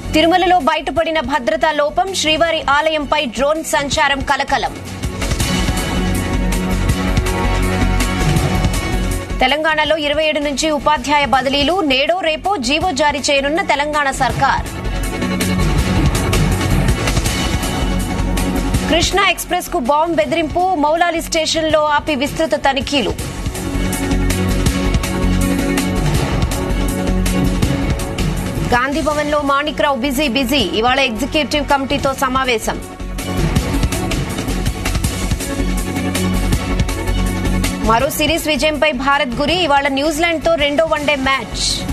తిరుమలలో బయటపడిన భద్రతా లోపం శ్రీవారి ఆలయంపై డ్రోన్ సంచారం కలకలం తెలంగాణలో ఇరవై ఏడు నుంచి ఉపాధ్యాయ బదిలీలు నేడో రేపో జీవో జారీ చేయనున్న తెలంగాణ సర్కార్ కృష్ణా ఎక్స్ప్రెస్ కు బాంబ్ బెదిరింపు మౌలాలి స్టేషన్లో ఆపి విస్తృత తనిఖీలు గాంధీ భవన్ లో మాణిక్రావు బిజీ బిజీ ఇవాళ ఎగ్జిక్యూటివ్ కమిటీతో సమావేశం మరో సిరీస్ విజయంపై భారత్ గురి ఇవాళ న్యూజిలాండ్ తో రెండో వన్డే మ్యాచ్